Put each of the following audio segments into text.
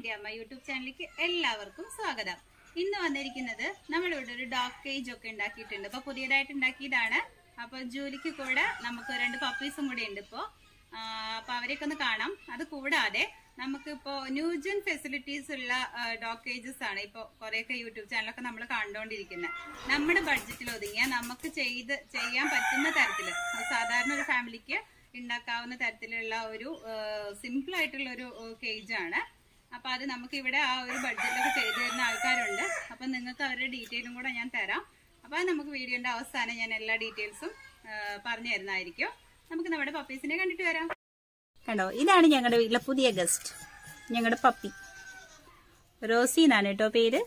എന്റെ അമ്മ യൂട്യൂബ് ചാനലിലേക്ക് എല്ലാവർക്കും സ്വാഗതം ഇന്ന് വന്നിരിക്കുന്നത് നമ്മളിവിടെ ഒരു ഡോഗ് കേജ് ഒക്കെ ഉണ്ടാക്കിയിട്ടുണ്ട് അപ്പൊ പുതിയതായിട്ട് ഉണ്ടാക്കിയതാണ് അപ്പൊ ജോലിക്ക് കൂടെ നമുക്ക് രണ്ട് പപ്പീസും കൂടെ ഉണ്ട് ഇപ്പോ ആ, അപ്പൊ അവരെയൊക്കെ ഒന്ന് കാണാം അത് കൂടാതെ നമുക്കിപ്പോ ന്യൂജൻ ഫെസിലിറ്റീസ് ഉള്ള ഡോഗ് കേജസ് ആണ് ഇപ്പൊ കുറെയൊക്കെ യൂട്യൂബ് ചാനലൊക്കെ നമ്മൾ കണ്ടുകൊണ്ടിരിക്കുന്നത് നമ്മുടെ ബഡ്ജറ്റിൽ ഒതുങ്ങിയ നമുക്ക് ചെയ്ത് ചെയ്യാൻ പറ്റുന്ന തരത്തില് അത് സാധാരണ ഒരു ഫാമിലിക്ക് ഉണ്ടാക്കാവുന്ന തരത്തിലുള്ള ഒരു സിമ്പിൾ ആയിട്ടുള്ള ഒരു കേജ് ആണ് അപ്പൊ അത് നമുക്ക് ഇവിടെ ആ ഒരു ബഡ്ജറ്റിലൊക്കെ ചെയ്തു തരുന്ന ആൾക്കാരുണ്ട് അപ്പൊ നിങ്ങൾക്ക് അവരുടെ ഡീറ്റെയിലും കൂടെ ഞാൻ തരാം അപ്പൊ അത് നമുക്ക് വീഡിയോന്റെ അവസാനം ഞാൻ എല്ലാ ഡീറ്റെയിൽസും പറഞ്ഞു തരുന്നതായിരിക്കും നമുക്ക് നമ്മുടെ പപ്പീസിനെ കണ്ടിട്ട് വരാം കണ്ടോ ഇതാണ് ഞങ്ങളുടെ വീട്ടിലെ പുതിയ ഗസ്റ്റ് ഞങ്ങളുടെ പപ്പി റോസി എന്നാണ് കേട്ടോ പേര്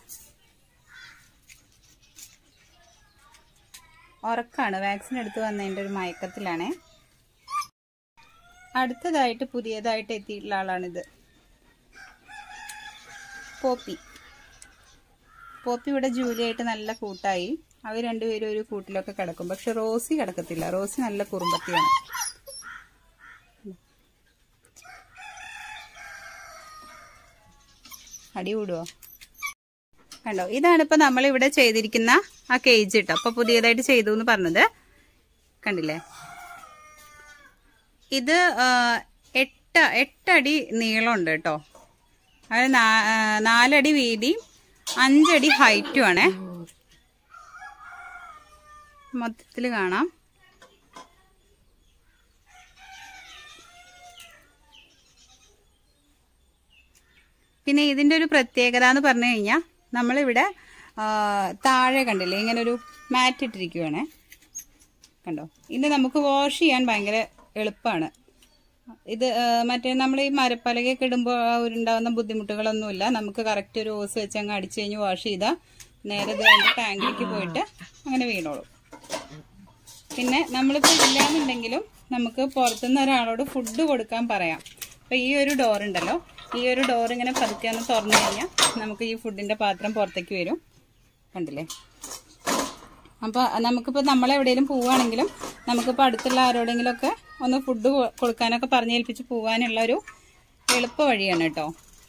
ഉറക്കാണ് വാക്സിൻ എടുത്ത് വന്നതിന്റെ ഒരു മയക്കത്തിലാണ് അടുത്തതായിട്ട് പുതിയതായിട്ട് എത്തിയിട്ടുള്ള ആളാണിത് പോപ്പി പോപ്പി ഇവിടെ ജൂലിയായിട്ട് നല്ല കൂട്ടായി അവർ രണ്ടുപേരും ഒരു കൂട്ടിലൊക്കെ കിടക്കും പക്ഷെ റോസി കിടക്കത്തില്ല റോസി നല്ല കുറുമ്പത്തിയാണ് അടി കൂടുവോ കണ്ടോ ഇതാണ് ഇപ്പൊ നമ്മൾ ഇവിടെ ചെയ്തിരിക്കുന്ന ആ കേജ് കേട്ടോ അപ്പൊ പുതിയതായിട്ട് ചെയ്തു എന്ന് പറഞ്ഞത് കണ്ടില്ലേ ഇത് ആ, എട്ട് എട്ടടി നീളമുണ്ട് കേട്ടോ അത് നാ- ആ, നാലടി വീതി അഞ്ചടി ഹൈറ്റും ആണേ മൊത്തത്തിൽ കാണാം പിന്നെ ഇതിന്റെ ഒരു പ്രത്യേകത എന്ന് പറഞ്ഞു കഴിഞ്ഞാൽ നമ്മളിവിടെ ആ, താഴെ കണ്ടില്ലേ ഇങ്ങനെ ഒരു മാറ്റ് ഇട്ടിരിക്കുവാണേ കണ്ടോ ഇത് നമുക്ക് വാഷ് ചെയ്യാൻ ഭയങ്കര എളുപ്പമാണ് ഇത് ആ, മറ്റേ നമ്മൾ ഈ മരപ്പലകയൊക്കെ ഇടുമ്പോൾ ഉണ്ടാകുന്ന ബുദ്ധിമുട്ടുകളൊന്നുമില്ല നമുക്ക് കറക്റ്റ് ഒരു ഓസ് വെച്ച് അങ്ങ് അടിച്ചു കഴിഞ്ഞ് വാഷ് ചെയ്താൽ നേരെ ഇത് അതിന്റെ ടാങ്കിലേക്ക് പോയിട്ട് അങ്ങനെ വീണോളും പിന്നെ നമ്മളിപ്പോൾ ഇല്ലാന്നുണ്ടെങ്കിലും നമുക്ക് പുറത്തുനിന്ന് ഒരാളോട് ഫുഡ് കൊടുക്കാൻ പറയാം അപ്പൊ ഈ ഒരു ഡോർ ഉണ്ടല്ലോ ഈ ഒരു ഡോർ ഇങ്ങനെ പതുക്കെ ഒന്ന് തുറന്നു കഴിഞ്ഞാൽ നമുക്ക് ഈ ഫുഡിന്റെ പാത്രം പുറത്തേക്ക് വരും കണ്ടില്ലേ അപ്പൊ നമുക്കിപ്പോ നമ്മളെവിടെയെങ്കിലും പോവുകയാണെങ്കിലും നമുക്കിപ്പോ അടുത്തുള്ള ആരോടെങ്കിലും ഒക്കെ ഒന്ന് ഫുഡ് കൊടുക്കാനൊക്കെ പറഞ്ഞേൽപ്പിച്ച് പോകാനുള്ള ഒരു എളുപ്പ വഴിയാണ് കേട്ടോ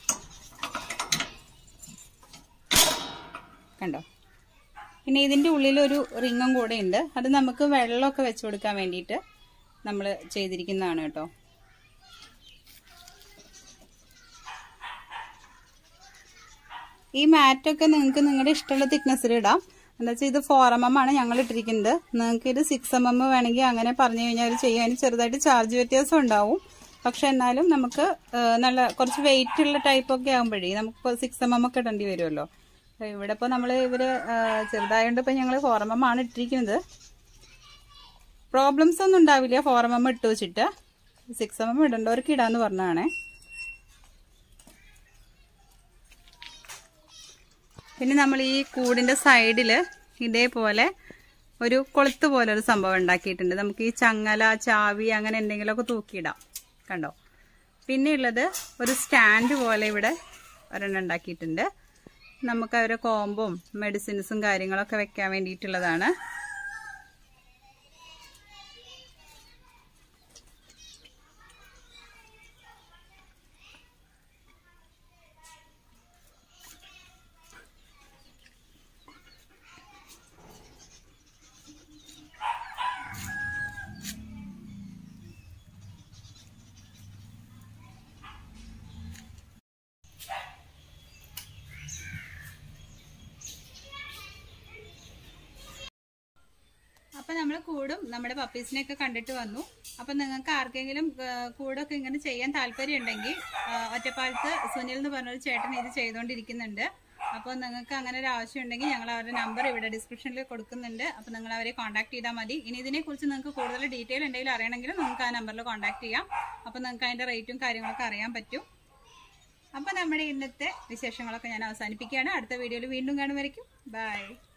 കണ്ടോ പിന്നെ ഇതിന്റെ ഉള്ളിൽ ഒരു റിങ്ങും കൂടെ ഉണ്ട് അത് നമുക്ക് വെള്ളമൊക്കെ വെച്ചു കൊടുക്കാൻ വേണ്ടിയിട്ട് നമ്മൾ ചെയ്തിരിക്കുന്നതാണ് കേട്ടോ ഈ മാറ്റൊക്കെ നിങ്ങൾക്ക് നിങ്ങളുടെ ഇഷ്ടമുള്ള തിക്നെസ്സിൽ ഇടാം എന്താ വെച്ചാൽ ഇത് ഫോർ എം എം ആണ് ഞങ്ങൾ ഇട്ടിരിക്കുന്നത് നിങ്ങൾക്ക് ഇത് സിക്സ് എം എം വേണമെങ്കിൽ അങ്ങനെ പറഞ്ഞു കഴിഞ്ഞാൽ അവർ ചെയ്യാൻ ചെറുതായിട്ട് ചാർജ് വ്യത്യാസം ഉണ്ടാവും പക്ഷെ എന്നാലും നമുക്ക് ആ, നല്ല കുറച്ച് വെയിറ്റ് ഉള്ള ടൈപ്പ് ഒക്കെ ആകുമ്പോഴേ നമുക്ക് സിക്സ് എം എം ഒക്കെ ഇടേണ്ടി വരുമല്ലോ അപ്പൊ ഇവിടെ ഇപ്പോൾ നമ്മൾ ഇവര് ആ, ചെറുതായതുകൊണ്ട് ഇപ്പം ഞങ്ങൾ ഫോർ എം എം ആണ് ഇട്ടിരിക്കുന്നത് പ്രോബ്ലംസ് ഒന്നും ഉണ്ടാവില്ല ഫോർ എം എം ഇട്ട് വെച്ചിട്ട് സിക്സ് എം എം ഇടേണ്ടവർക്ക് ഇടാന്ന് പറഞ്ഞാണേ പിന്നെ നമ്മൾ ഈ കൂടിന്റെ സൈഡില് ഇതേപോലെ ഒരു കൊളുത്ത് പോലെ ഒരു സംഭവം ഉണ്ടാക്കിയിട്ടുണ്ട് നമുക്ക് ഈ ചങ്ങല ചാവി അങ്ങനെ എന്തെങ്കിലുമൊക്കെ തൂക്കിയിടാം കണ്ടോ പിന്നെ ഉള്ളത് ഒരു സ്റ്റാൻഡ് പോലെ ഇവിടെ ഒരെണ്ണം ഉണ്ടാക്കിയിട്ടുണ്ട് നമുക്ക് അവരെ കോമ്പും മെഡിസിൻസും കാര്യങ്ങളൊക്കെ വെക്കാൻ വേണ്ടിയിട്ടുള്ളതാണ് അപ്പൊ നമ്മൾ കൂടും നമ്മുടെ പപ്പീസിനെ ഒക്കെ കണ്ടിട്ട് വന്നു അപ്പൊ നിങ്ങൾക്ക് ആർക്കെങ്കിലും ആ, കൂടൊക്കെ ഇങ്ങനെ ചെയ്യാൻ താല്പര്യം ഉണ്ടെങ്കിൽ ഒറ്റപ്പാലത്ത് സുനിൽ എന്ന് പറഞ്ഞൊരു ചേട്ടൻ ഇത് ചെയ്തുകൊണ്ടിരിക്കുന്നുണ്ട് അപ്പോൾ നിങ്ങൾക്ക് അങ്ങനെ ഒരു ആവശ്യം ഉണ്ടെങ്കിൽ ഞങ്ങൾ അവരുടെ നമ്പർ ഇവിടെ ഡിസ്ക്രിപ്ഷനിൽ കൊടുക്കുന്നുണ്ട് അപ്പോൾ നിങ്ങൾ അവരെ കോൺടാക്ട് ചെയ്താൽ മതി ഇനി ഇതിനെക്കുറിച്ച് നിങ്ങൾക്ക് കൂടുതൽ ഡീറ്റെയിൽ എന്തെങ്കിലും അറിയണമെങ്കിൽ നിങ്ങൾക്ക് ആ നമ്പറിൽ കോൺടാക്ട് ചെയ്യാം അപ്പോൾ നിങ്ങൾക്ക് അതിന്റെ റേറ്റും കാര്യങ്ങളൊക്കെ അറിയാൻ പറ്റും അപ്പോൾ നമ്മുടെ ഇന്നത്തെ വിശേഷങ്ങളൊക്കെ ഞാൻ അവസാനിപ്പിക്കുകയാണ് അടുത്ത വീഡിയോയിൽ വീണ്ടും കാണുമായിരിക്കും ബൈ